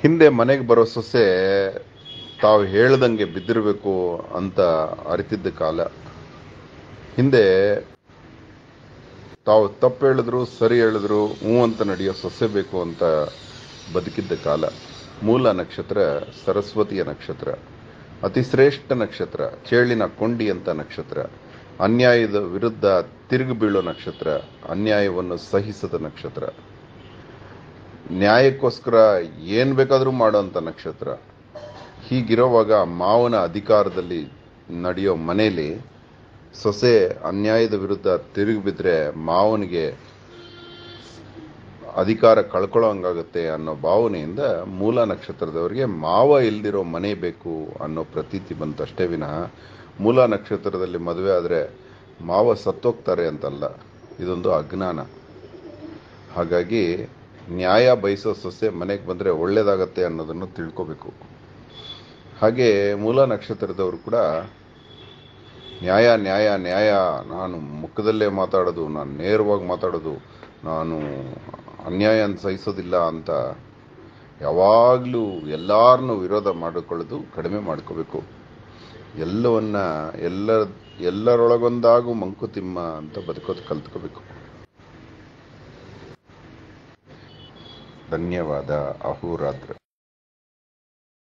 ಹಿಂದೆ ಮನೆಗೆ ಬರೋ ಸೊಸೆ ತಾವು ಹೇಳ್ದಂಗೆ ಬಿದ್ದಿರಬೇಕು ಅಂತ ಅರಿತಿದ್ದ ಕಾಲ ಹಿಂದೆ ತಾವು ತಪ್ಪು ಹೇಳಿದ್ರು ಸರಿ ಹೇಳಿದ್ರು ಹ್ಞೂ ಅಂತ ನಡೆಯೋ ಸೊಸೆ ಬೇಕು ಅಂತ ಬದುಕಿದ್ದ ಕಾಲ ಮೂಲ ನಕ್ಷತ್ರ ಸರಸ್ವತಿಯ ನಕ್ಷತ್ರ ಅತಿಶ್ರೇಷ್ಠ ನಕ್ಷತ್ರ ಚೇಳಿನ ಕೊಂಡಿ ಅಂತ ನಕ್ಷತ್ರ ಅನ್ಯಾಯದ ವಿರುದ್ಧ ತಿರುಗಿ ಬೀಳೋ ನಕ್ಷತ್ರ ಅನ್ಯಾಯವನ್ನು ಸಹಿಸದ ನಕ್ಷತ್ರ ನ್ಯಾಯಕ್ಕೋಸ್ಕರ ಏನ್ ಬೇಕಾದರೂ ಮಾಡೋಂಥ ನಕ್ಷತ್ರ ಹೀಗಿರೋವಾಗ ಮಾವನ ಅಧಿಕಾರದಲ್ಲಿ ನಡೆಯೋ ಮನೆಯಲ್ಲಿ ಸೊಸೆ ಅನ್ಯಾಯದ ವಿರುದ್ಧ ತಿರುಗಿ ಬಿದ್ರೆ ಮಾವನಿಗೆ ಅಧಿಕಾರ ಕಳ್ಕೊಳ್ಳೋ ಹಂಗಾಗುತ್ತೆ ಅನ್ನೋ ಭಾವನೆಯಿಂದ ಮೂಲ ನಕ್ಷತ್ರದವರಿಗೆ ಮಾವ ಇಲ್ದಿರೋ ಮನೆ ಬೇಕು ಅನ್ನೋ ಪ್ರತೀತಿ ಬಂತಷ್ಟೇ ವಿನಃ ಮೂಲ ನಕ್ಷತ್ರದಲ್ಲಿ ಮದುವೆ ಆದರೆ ಮಾವ ಸತ್ತೋಗ್ತಾರೆ ಅಂತಲ್ಲ ಇದೊಂದು ಅಜ್ಞಾನ ಹಾಗಾಗಿ ನ್ಯಾಯ ಬಯಸೋ ಸೊಸೆ ಮನೆಗೆ ಬಂದರೆ ಒಳ್ಳೇದಾಗತ್ತೆ ಅನ್ನೋದನ್ನು ತಿಳ್ಕೋಬೇಕು ಹಾಗೆ ಮೂಲ ನಕ್ಷತ್ರದವರು ಕೂಡ ನ್ಯಾಯ ನ್ಯಾಯ ನ್ಯಾಯ ನಾನು ಮುಖದಲ್ಲೇ ಮಾತಾಡೋದು ನಾನು ನೇರವಾಗಿ ಮಾತಾಡೋದು ನಾನು ಅನ್ಯಾಯ ಸಹಿಸೋದಿಲ್ಲ ಅಂತ ಯಾವಾಗಲೂ ಎಲ್ಲರನ್ನೂ ವಿರೋಧ ಮಾಡಿಕೊಳ್ಳೋದು ಕಡಿಮೆ ಮಾಡ್ಕೋಬೇಕು ಎಲ್ಲವನ್ನ ಎಲ್ಲ ಎಲ್ಲರೊಳಗೊಂದಾಗೂ ಮಂಕುತಿಮ್ಮ ಅಂತ ಬದುಕೋದು ಕಲ್ತ್ಕೋಬೇಕು ಧನ್ಯವಾದ ಅಹೋರಾತ್ರ